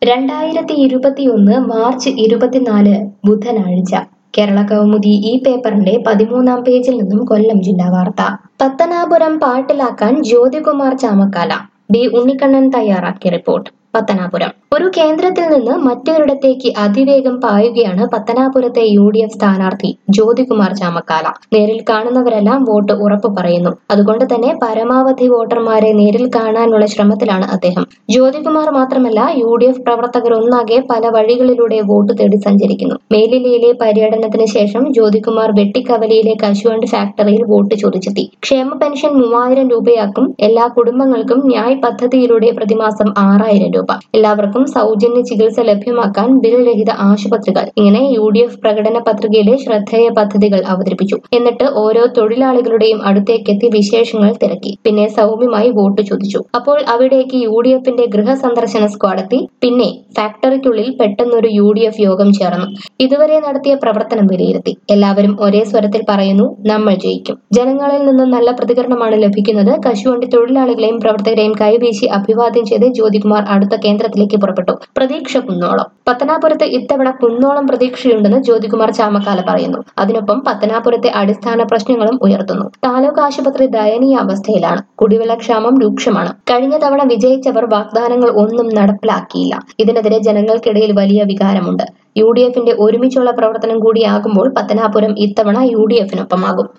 രണ്ടായിരത്തി ഇരുപത്തിയൊന്ന് മാർച്ച് ഇരുപത്തിനാല് ബുധനാഴ്ച കേരള കൗമുദി ഈ പേപ്പറിന്റെ പതിമൂന്നാം പേജിൽ നിന്നും കൊല്ലം ജില്ലാ വാർത്ത പത്തനാപുരം പാട്ടിലാക്കാൻ ജ്യോതികുമാർ ചാമക്കാല ബി ഉണ്ണിക്കണ്ണൻ തയ്യാറാക്കിയ റിപ്പോർട്ട് പത്തനാപുരം ഒരു കേന്ദ്രത്തിൽ നിന്ന് മറ്റൊരിടത്തേക്ക് അതിവേഗം പായുകയാണ് പത്തനാപുരത്തെ യു ഡി എഫ് സ്ഥാനാർത്ഥി ജ്യോതികുമാർ ചാമക്കാല നേരിൽ കാണുന്നവരെല്ലാം വോട്ട് ഉറപ്പു പറയുന്നു അതുകൊണ്ട് തന്നെ പരമാവധി വോട്ടർമാരെ നേരിൽ കാണാനുള്ള ശ്രമത്തിലാണ് അദ്ദേഹം ജ്യോതികുമാർ മാത്രമല്ല യു ഡി എഫ് പ്രവർത്തകർ ഒന്നാകെ പല വഴികളിലൂടെ വോട്ട് തേടി സഞ്ചരിക്കുന്നു മേലിലയിലെ പര്യടനത്തിന് ശേഷം ജ്യോതികുമാർ വെട്ടിക്കവലയിലെ കശുവണ്ടി ഫാക്ടറിയിൽ വോട്ട് ചോദിച്ചെത്തി ക്ഷേമ പെൻഷൻ മൂവായിരം രൂപയാക്കും എല്ലാ കുടുംബങ്ങൾക്കും ന്യായ് പദ്ധതിയിലൂടെ പ്രതിമാസം ആറായിരം രൂപ എല്ലാവർക്കും സൗജന്യ ചികിത്സ ലഭ്യമാക്കാൻ ബിൽ രഹിത ആശുപത്രികൾ ഇങ്ങനെ യു ഡി എഫ് പ്രകടന പത്രികയിലെ ശ്രദ്ധേയ പദ്ധതികൾ അവതരിപ്പിച്ചു എന്നിട്ട് ഓരോ തൊഴിലാളികളുടെയും അടുത്തേക്കെത്തി വിശേഷങ്ങൾ തിരക്കി പിന്നെ സൗമ്യമായി വോട്ട് ചോദിച്ചു അപ്പോൾ അവിടേക്ക് യു ഡി എഫിന്റെ ഗൃഹസന്ദർശന സ്ക്വാഡ് എത്തി പിന്നെ ഫാക്ടറിക്കുള്ളിൽ പെട്ടെന്നൊരു യു ഡി എഫ് യോഗം ചേർന്നു ഇതുവരെ നടത്തിയ പ്രവർത്തനം വിലയിരുത്തി എല്ലാവരും ഒരേ സ്വരത്തിൽ പറയുന്നു നമ്മൾ ജയിക്കും ജനങ്ങളിൽ നിന്ന് നല്ല പ്രതികരണമാണ് ലഭിക്കുന്നത് കശുവണ്ടി തൊഴിലാളികളെയും പ്രവർത്തകരെയും കൈവീശി അഭിവാദ്യം ചെയ്ത് ജ്യോതികുമാർ അടുത്ത കേന്ദ്രത്തിലേക്ക് പുറപ്പെട്ടു പ്രതീക്ഷ കുന്നോളം പത്തനാപുരത്ത് ഇത്തവണ കുന്നോളം പ്രതീക്ഷയുണ്ടെന്ന് ജ്യോതികുമാർ ചാമക്കാല പറയുന്നു അതിനൊപ്പം പത്തനാപുരത്തെ അടിസ്ഥാന പ്രശ്നങ്ങളും ഉയർത്തുന്നു താലൂക്ക് ആശുപത്രി ദയനീയ അവസ്ഥയിലാണ് കുടിവെള്ള ക്ഷാമം രൂക്ഷമാണ് കഴിഞ്ഞ തവണ വിജയിച്ചവർ വാഗ്ദാനങ്ങൾ ഒന്നും നടപ്പിലാക്കിയില്ല ഇതിനെതിരെ ജനങ്ങൾക്കിടയിൽ വലിയ വികാരമുണ്ട് യു ഡി എഫിന്റെ ഒരുമിച്ചുള്ള പ്രവർത്തനം കൂടിയാകുമ്പോൾ പത്തനാപുരം ഇത്തവണ യു ഡി എഫിനൊപ്പമാകും